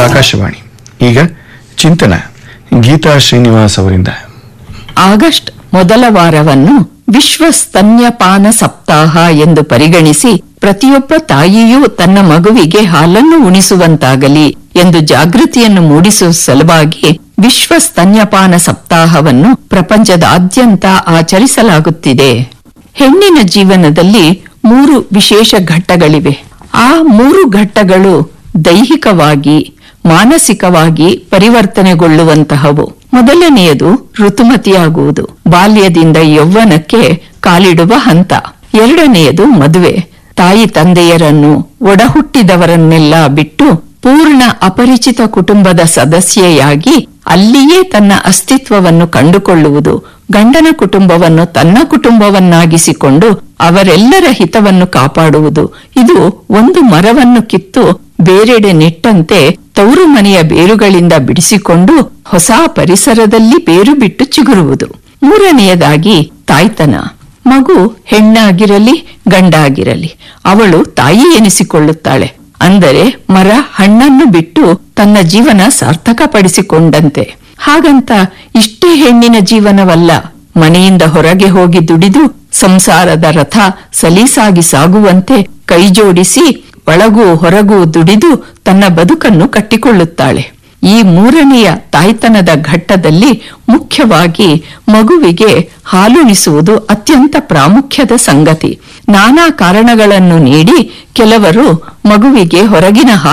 ಆಕಾಶವಾಣಿ ಈಗ ಚಿಂತನ ಗೀತಾ ಶ್ರೀನಿವಾಸ್ ಅವರಿಂದ ಆಗಸ್ಟ್ ಮೊದಲ ವಾರವನ್ನು ವಿಶ್ವ ಸ್ತನ್ಯಪಾನ ಸಪ್ತಾಹ ಎಂದು ಪರಿಗಣಿಸಿ ಪ್ರತಿಯೊಬ್ಬ ತಾಯಿಯೂ ತನ್ನ ಮಗುವಿಗೆ ಹಾಲನ್ನು ಉಣಿಸುವಂತಾಗಲಿ ಎಂದು ಜಾಗೃತಿಯನ್ನು ಮೂಡಿಸುವ ಸಲುವಾಗಿ ವಿಶ್ವ ಸ್ತನ್ಯಪಾನ ಸಪ್ತಾಹವನ್ನು ಪ್ರಪಂಚದಾದ್ಯಂತ ಆಚರಿಸಲಾಗುತ್ತಿದೆ ಹೆಣ್ಣಿನ ಜೀವನದಲ್ಲಿ ಮೂರು ವಿಶೇಷ ಘಟ್ಟಗಳಿವೆ ಆ ಮೂರು ಘಟ್ಟಗಳು ದೈಹಿಕವಾಗಿ ಮಾನಸಿಕವಾಗಿ ಪರಿವರ್ತನೆಗೊಳ್ಳುವಂತಹವು ಮೊದಲನೆಯದು ಋತುಮತಿಯಾಗುವುದು ಬಾಲ್ಯದಿಂದ ಯೌವನಕ್ಕೆ ಕಾಲಿಡುವ ಹಂತ ಎರಡನೆಯದು ಮದುವೆ ತಾಯಿ ತಂದೆಯರನ್ನು ಒಡಹುಟ್ಟಿದವರನ್ನೆಲ್ಲ ಬಿಟ್ಟು ಪೂರ್ಣ ಅಪರಿಚಿತ ಕುಟುಂಬದ ಸದಸ್ಯೆಯಾಗಿ ಅಲ್ಲಿಯೇ ತನ್ನ ಅಸ್ತಿತ್ವವನ್ನು ಕಂಡುಕೊಳ್ಳುವುದು ಗಂಡನ ಕುಟುಂಬವನ್ನು ತನ್ನ ಕುಟುಂಬವನ್ನಾಗಿಸಿಕೊಂಡು ಅವರೆಲ್ಲರ ಹಿತವನ್ನು ಕಾಪಾಡುವುದು ಇದು ಒಂದು ಮರವನ್ನು ಕಿತ್ತು ಬೇರೆಡೆ ನೆಟ್ಟಂತೆ ತವರು ಮನೆಯ ಬೇರುಗಳಿಂದ ಬಿಡಿಸಿಕೊಂಡು ಹೊಸ ಪರಿಸರದಲ್ಲಿ ಬೇರು ಬಿಟ್ಟು ಚಿಗುರುವುದು ಮೂರನೆಯದಾಗಿ ತಾಯ್ತನ ಮಗು ಹೆಣ್ಣಾಗಿರಲಿ ಗಂಡಾಗಿರಲಿ ಅವಳು ತಾಯಿ ಎನಿಸಿಕೊಳ್ಳುತ್ತಾಳೆ ಅಂದರೆ ಮರ ಹಣ್ಣನ್ನು ಬಿಟ್ಟು ತನ್ನ ಜೀವನ ಸಾರ್ಥಕಪಡಿಸಿಕೊಂಡಂತೆ ಹಾಗಂತ ಇಷ್ಟೇ ಹೆಣ್ಣಿನ ಜೀವನವಲ್ಲ ಮನೆಯಿಂದ ಹೊರಗೆ ಹೋಗಿ ದುಡಿದು ಸಂಸಾರದ ರಥ ಸಲೀಸಾಗಿ ಸಾಗುವಂತೆ ಕೈಜೋಡಿಸಿ ಒಳಗೂ ಹೊರಗೂ ದುಡಿದು ತನ್ನ ಬದುಕನ್ನು ಕಟ್ಟಿಕೊಳ್ಳುತ್ತಾಳೆ ಈ ಮೂರನೆಯ ತಾಯ್ತನದ ಘಟ್ಟದಲ್ಲಿ ಮುಖ್ಯವಾಗಿ ಮಗುವಿಗೆ ಹಾಲುಣಿಸುವುದು ಅತ್ಯಂತ ಪ್ರಾಮುಖ್ಯದ ಸಂಗತಿ ನಾನಾ ಕಾರಣಗಳನ್ನು ನೀಡಿ ಕೆಲವರು ಮಗುವಿಗೆ ಹೊರಗಿನ ಹಾಲು